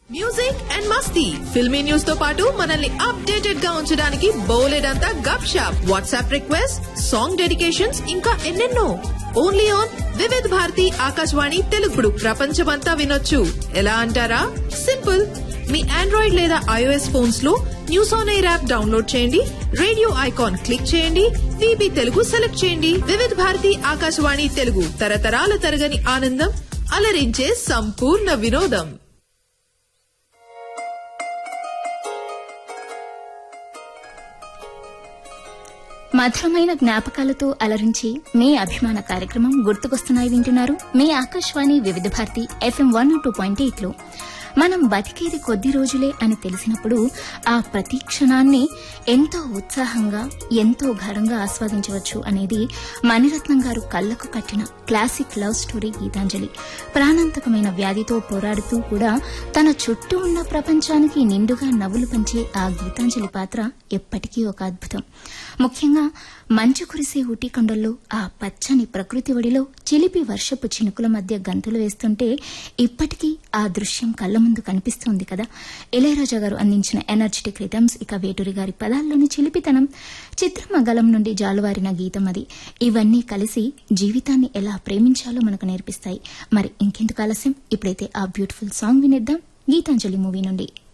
music and మస్తీ filmy news తో పాటు మనల్ని అప్డేటెడ్ గా ఉంచడానికి బోలెడంతా gupshup WhatsApp request song dedications ఇంకా ఎన్నెన్నో ఓన్లీ ఆన్ వివిధ్ భారతి ఆకాశవాణి తెలుగుడు ప్రపంచమంతా వినొచ్చు ఎలా అంటారా సింపుల్ మీ ఆండ్రాయిడ్ లేదా ఐఓఎస్ ఫోన్స్ లో news on air app download చేయండి రేడియో ఐకాన్ క్లిక్ చేయండి వీబీ తెలుగు సెలెక్ట్ చేయండి వివిధ్ భారతి ఆకాశవాణి తెలుగు తరతరాల తరగని ఆనందం అలరించే సంపూర్ణ వినోదం మధురమైన జ్ఞాపకాలతో అలరించి మీ అభిమాన కార్యక్రమం గుర్తుకొస్తున్నాయి వింటున్నారు మీ Akashvani Vividh Bharati FM one two point eight లో మనం బతికేది కొద్ది రోజులే అని తెలిసినప్పుడు ఆ ప్రతి క్షణాన్ని ఎంతో ఉత్సాహంగా ఎంతో ఘనంగా ఆస్వాదించవచ్చు అనేది మణిరత్నం గారు కళ్లకు కట్టిన క్లాసిక్ లవ్ స్టోరీ గీతాంజలి ప్రాణాంతకమైన వ్యాధితో పోరాడుతూ కూడా తన చుట్టూ ఉన్న ప్రపంచానికి నిండుగా నవ్వులు పంచే ఆ గీతాంజలి పాత్ర ఎప్పటికీ ఒక అద్భుతం ముఖ్యంగా మంచు కురిసే ఊటీ కొండల్లో ఆ పచ్చని ప్రకృతి ఒడిలో చిలిపి వర్షపు చినుకుల మధ్య గంతులు వేస్తుంటే ఇప్పటికీ ఆ దృశ్యం కళ్ల ముందు కనిపిస్తోంది కదా ఇళయరాజా గారు అందించిన ఎనర్జెటిక్ రిథమ్స్ ఇక వేటూరి గారి పదాల్లోని చిలిపితనం చిత్రమగలం నుండి జాలువారిన గీతం అది ఇవన్నీ కలిసి జీవితాన్ని ఎలా ప్రేమించాలో మనకు నేర్పిస్తాయి మరి ఇంకెందుకు ఆలస్యం ఇప్పుడైతే ఆ బ్యూటిఫుల్ సాంగ్ వినేద్దాం గీతాంజలి మూవీ నుండి